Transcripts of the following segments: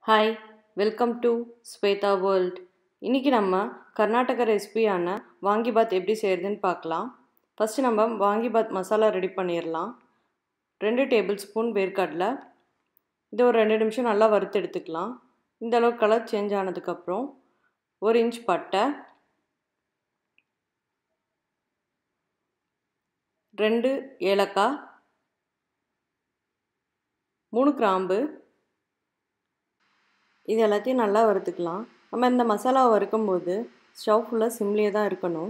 hi welcome to Shweta world இன்றைக்கி நம்ம கர்நாடக ரெசிபியான வாங்கிபாத் எப்படி செய்கிறதுன்னு பார்க்கலாம் ஃபஸ்ட்டு நம்ம வாங்கிபாத் மசாலா ரெடி பண்ணிடலாம் ரெண்டு டேபிள் ஸ்பூன் வேர்க்கடலை இதை ஒரு ரெண்டு நிமிஷம் நல்லா வறுத்து எடுத்துக்கலாம் இந்த அளவுக்கு கலர் சேஞ்ச் ஆனதுக்கப்புறம் ஒரு இன்ச் பட்டை ரெண்டு ஏலக்காய் மூணு கிராம்பு இது எல்லாத்தையும் நல்லா வறுத்துக்கலாம் நம்ம இந்த மசாலாவை வறுக்கும்போது ஸ்டவ் ஃபுல்லாக சிம்லேயே தான் இருக்கணும்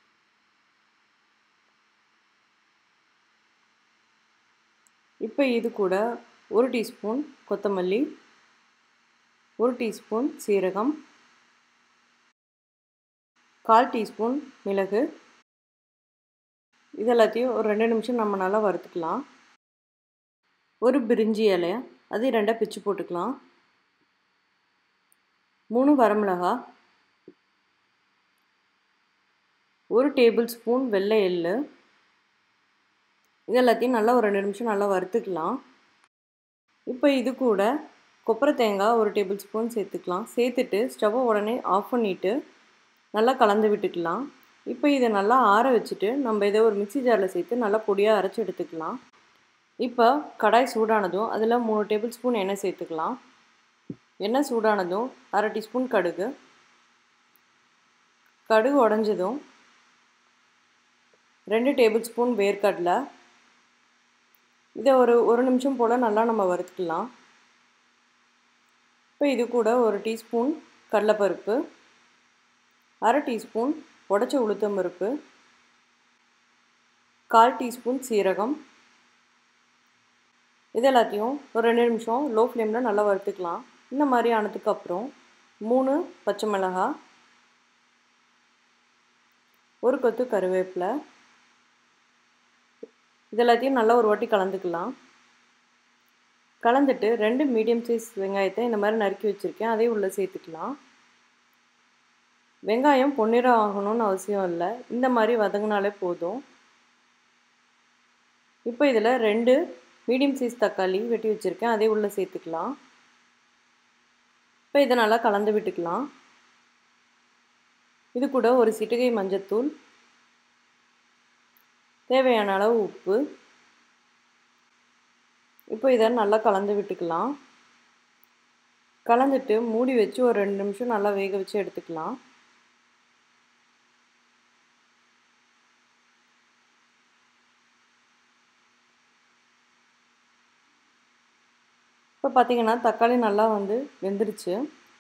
இப்போ இது கூட ஒரு டீஸ்பூன் கொத்தமல்லி ஒரு டீஸ்பூன் சீரகம் கால் டீஸ்பூன் மிளகு இது எல்லாத்தையும் ஒரு ரெண்டு நிமிஷம் நம்ம நல்லா வறுத்துக்கலாம் ஒரு பிரிஞ்சி இலை அது ரெண்டாக பிச்சு போட்டுக்கலாம் மூணு வரமிளகா ஒரு டேபிள் ஸ்பூன் வெள்ளை எள்ளு இது எல்லாத்தையும் நல்லா ஒரு ரெண்டு நிமிஷம் நல்லா வறுத்துக்கலாம் இப்போ இது கூட கொப்பரை தேங்காய் ஒரு டேபிள் ஸ்பூன் சேர்த்துக்கலாம் சேர்த்துட்டு ஸ்டவ்வை உடனே ஆஃப் பண்ணிவிட்டு நல்லா கலந்து விட்டுக்கலாம் இப்போ இதை நல்லா ஆற வச்சுட்டு நம்ம இதை ஒரு மிக்சி ஜாரில் சேர்த்து நல்லா பொடியாக அரைச்சி எடுத்துக்கலாம் இப்போ கடாய் சூடானதும் அதில் மூணு டேபிள் ஸ்பூன் எண்ணெய் சேர்த்துக்கலாம் எண்ணெய் சூடானதும் அரை டீஸ்பூன் கடுகு கடுகு உடஞ்சதும் ரெண்டு டேபிள் ஸ்பூன் வேர்க்கடலை இதை ஒரு ஒரு நிமிஷம் போல் நல்லா நம்ம வறுத்துக்கலாம் இப்போ இது கூட ஒரு டீஸ்பூன் கடலைப்பருப்பு அரை டீஸ்பூன் உடச்ச உளுத்தம் பருப்பு கால் டீஸ்பூன் சீரகம் இது எல்லாத்தையும் ஒரு ரெண்டு நிமிஷம் லோ ஃப்ளேமில் நல்லா வறுத்துக்கலாம் இந்த மாதிரி ஆனதுக்கப்புறம் மூணு பச்சை மிளகாய் ஒரு கொத்து கருவேப்பிலை இது எல்லாத்தையும் நல்லா ஒரு வாட்டி கலந்துக்கலாம் கலந்துட்டு ரெண்டு மீடியம் சைஸ் வெங்காயத்தை இந்த மாதிரி நறுக்கி வச்சுருக்கேன் அதையும் உள்ளே சேர்த்துக்கலாம் வெங்காயம் பொன்னிறம் ஆகணும்னு அவசியம் இல்லை இந்த மாதிரி வதங்கினாலே போதும் இப்போ இதில் ரெண்டு மீடியம் சைஸ் தக்காளி வெட்டி வச்சுருக்கேன் அதே உள்ளே சேர்த்துக்கலாம் இப்போ இதை நல்லா கலந்து விட்டுக்கலாம் இது கூட ஒரு சிட்டிகை மஞ்சத்தூள் தேவையான அளவு உப்பு இப்போ இதை நல்லா கலந்து விட்டுக்கலாம் கலந்துட்டு மூடி வச்சு ஒரு ரெண்டு நிமிஷம் நல்லா வேக வச்சு எடுத்துக்கலாம் இப்போ பார்த்தீங்கன்னா தக்காளி நல்லா வந்து வெந்துருச்சு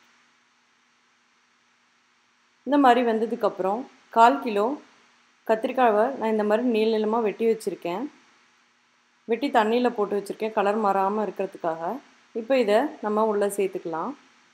இந்த மாதிரி வெந்ததுக்கப்புறம் கால் கிலோ கத்திரிக்காவை நான் இந்த மாதிரி நீள நீளமாக வெட்டி வச்சுருக்கேன் வெட்டி தண்ணியில் போட்டு வச்சுருக்கேன் கலர் மாறாமல் இருக்கிறதுக்காக இப்போ இதை நம்ம உள்ளே சேர்த்துக்கலாம்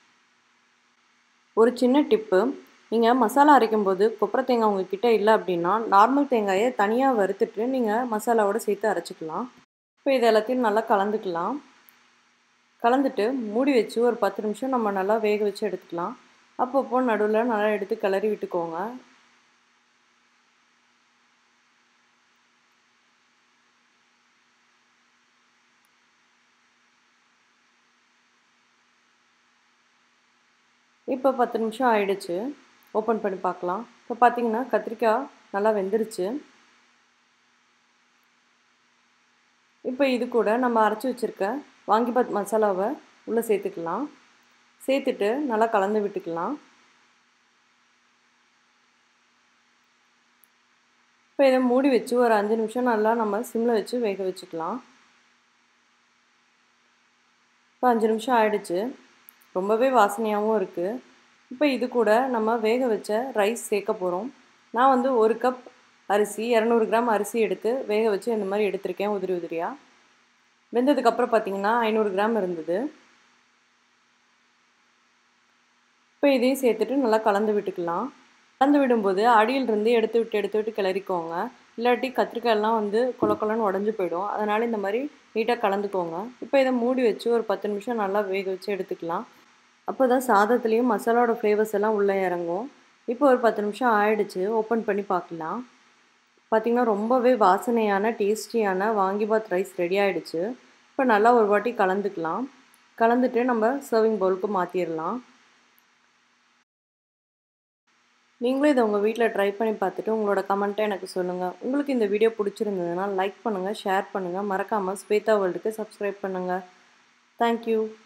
ஒரு சின்ன டிப்பு நீங்கள் மசாலா அரைக்கும் போது கொப்பரை தேங்காய் உங்ககிட்ட இல்லை அப்படின்னா நார்மல் தேங்காயை தனியாக வறுத்துட்டு நீங்கள் மசாலாவோடு சேர்த்து அரைச்சிக்கலாம் இப்போ இது எல்லாத்தையும் நல்லா கலந்துக்கலாம் கலந்துட்டு மூடி வச்சு ஒரு பத்து நிமிஷம் நம்ம நல்லா வேக வச்சு எடுத்துக்கலாம் அப்பப்போ நடுவில் நல்லா எடுத்து கிளறி விட்டுக்கோங்க இப்போ பத்து நிமிஷம் ஆயிடுச்சு ஓப்பன் பண்ணி பார்க்கலாம் இப்போ பார்த்தீங்கன்னா கத்திரிக்காய் நல்லா வெந்துருச்சு இப்போ இது கூட நம்ம அரைச்சி வச்சுருக்க வாங்கிபாத் மசாலாவை உள்ளே சேர்த்துக்கலாம் சேர்த்துட்டு நல்லா கலந்து விட்டுக்கலாம் இப்போ இதை மூடி வச்சு ஒரு அஞ்சு நிமிஷம் நல்லா நம்ம சிம்மில் வச்சு வேக வச்சுக்கலாம் இப்போ அஞ்சு நிமிஷம் ஆயிடுச்சு ரொம்பவே வாசனையாகவும் இருக்குது இப்போ இது கூட நம்ம வேக வச்ச ரைஸ் சேர்க்க போகிறோம் நான் வந்து ஒரு கப் அரிசி இரநூறு கிராம் அரிசி எடுத்து வேக வச்சு இந்த மாதிரி எடுத்திருக்கேன் உதிரி உதிரியாக வெந்ததுக்கப்புறம் பார்த்திங்கன்னா ஐநூறு கிராம் இருந்தது இப்போ இதையும் சேர்த்துட்டு நல்லா கலந்து விட்டுக்கலாம் கலந்து விடும்போது அடியிலிருந்து எடுத்து விட்டு எடுத்து விட்டு கிளறிக்கோங்க இல்லாட்டி கத்திரிக்காயெல்லாம் வந்து கொல கொலன்னு உடஞ்சி போயிடும் அதனால் இந்த மாதிரி நீட்டாக கலந்துக்கோங்க இப்போ இதை மூடி வச்சு ஒரு பத்து நிமிஷம் நல்லா வேக வச்சு எடுத்துக்கலாம் அப்போ தான் சாதத்துலேயும் மசாலாவோட ஃப்ளேவர்ஸ் எல்லாம் உள்ளே இறங்கும் இப்போ ஒரு பத்து நிமிஷம் ஆயிடுச்சு ஓப்பன் பண்ணி பார்க்கலாம் பார்த்திங்கன்னா ரொம்பவே வாசனையான டேஸ்டியான வாங்கிபாத் ரைஸ் ரெடி ஆகிடுச்சு இப்போ நல்லா ஒரு வாட்டி கலந்துக்கலாம் கலந்துட்டு நம்ம சர்விங் பவுலுக்கு மாற்றிடலாம் நீங்களும் இதை உங்கள் வீட்டில் ட்ரை பண்ணி பார்த்துட்டு உங்களோட கமெண்ட்டை எனக்கு சொல்லுங்கள் உங்களுக்கு இந்த வீடியோ பிடிச்சிருந்ததுன்னா லைக் பண்ணுங்கள் ஷேர் பண்ணுங்கள் மறக்காமல் ஸ்வேதா வேர்ல்டுக்கு சப்ஸ்கிரைப் பண்ணுங்கள் தேங்க்யூ